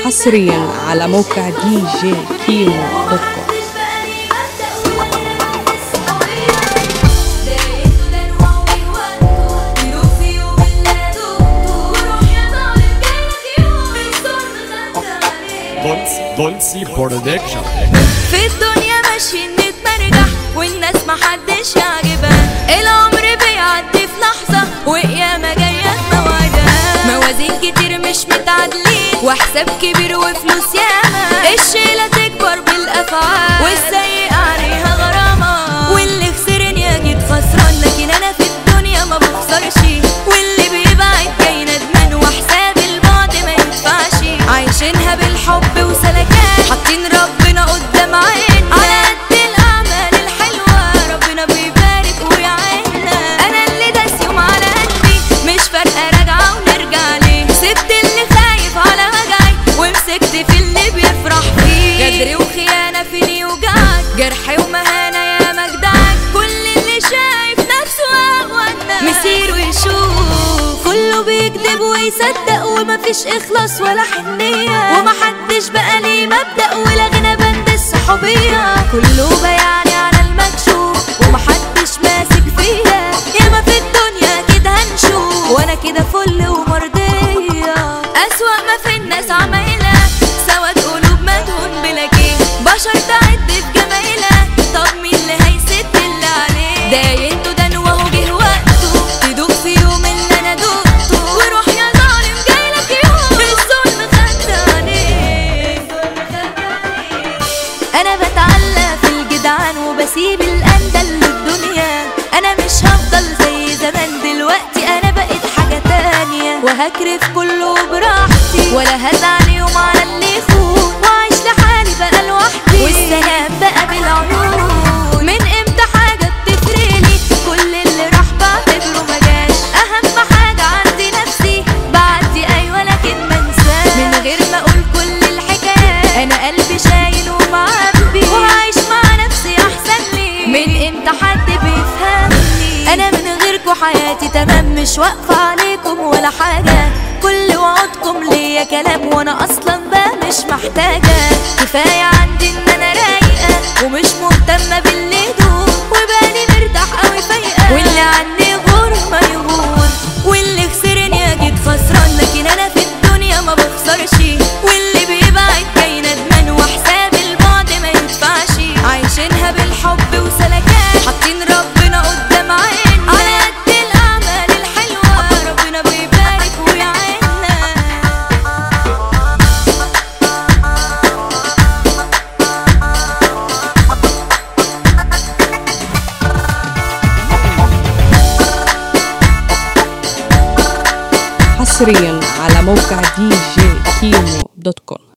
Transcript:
حصريا على موقع دي جي كيمو دوت كوم دولسي دولسي برودكشن في الدنيا ماشيين نتمرجح والناس محدش يعجبها العمر بيعدي في لحظة وقيامة جاية مواجهة موازين كتير مش متعادلين وحساب كبير وفلوس ياما الشيلة تكبر بالأفعال والسيئة عليها غرامة واللي خسرني أكيد خسران لكن أنا في الدنيا ما بخسرش واللي بيبعد جاي ندمان وحساب البعد ما يدفعش عايشينها بالحب وسلكات حاطين ربنا قدام عين على قد الأعمال الحلوة ربنا بيبارك ويعيننا أنا اللي داس يوم على قلبي مش فارقة راجعة ونرجع ليه سبت اللي خايف على وجعي ومسكت في اللي بيفرح فيه غدر وخيانة في اللي يوجعك جرح ومهانة يا مجدعك كل اللي شايف نفسه أهونا مسير ويشوف كله بيكذب ويصدق ومفيش إخلاص ولا حنية ومحدش بقى ليه مبدأ ولا غنى بند الصحوبية كله بيعني على المكشوف ومحدش ماسك فيها ياما في الدنيا كده هنشوف وانا كده فل ومرضية أسوأ ما في الناس عمايلة سواد قلوب مدهون بلاكيه بشر تعد في جمايلها طب مين اللي هيسد اللي عليه ده ينتو ده وهو جه وقته تدوق في يوم اللي انا دقته وروح يا ظالم جايلك يوم الظلم خد عليه انا بتعلق في الجدعان وبسيب الاندل للدنيا انا مش هفضل زي زمان دلوقتي انا بقيت حاجة تانية وهكرف كله براحتي ولا هزعل يوم على اللي يخون واعيش لحالي بقى لوحدي والسلام بقى بالعيون من امتى حاجة بتفرقني كل اللي راح بعتبره مجاش اهم حاجة عندي نفسي بعدي ايوه لكن منساش من غير ما اقول كل الحكايات انا قلبي شايل ومعبي وعايش مع نفسي احسن لي من امتى حد بيفهمني انا من غيركم حياتي تمام مش واقفة عليكم ولا حاجة كل وعودكم ليا كلام وانا اصلا بقى مش محتاجة كفاية عندي ان انا رايقة ومش مهتمة باللي يدور وبالي مرتاح قوي فايقة واللي عني غور ما يغور واللي خسرني اكيد خسران لكن انا في الدنيا ما بخسرش واللي بيبعد جاي ندمان وحساب البعد ما يدفعش عايشينها بالحب وسلكات حاطين ربنا قدام عين على قد الاعمال الحلوة ربنا بيبارك ويعيننا حصريا على موقع دي جي كيمو دوت كوم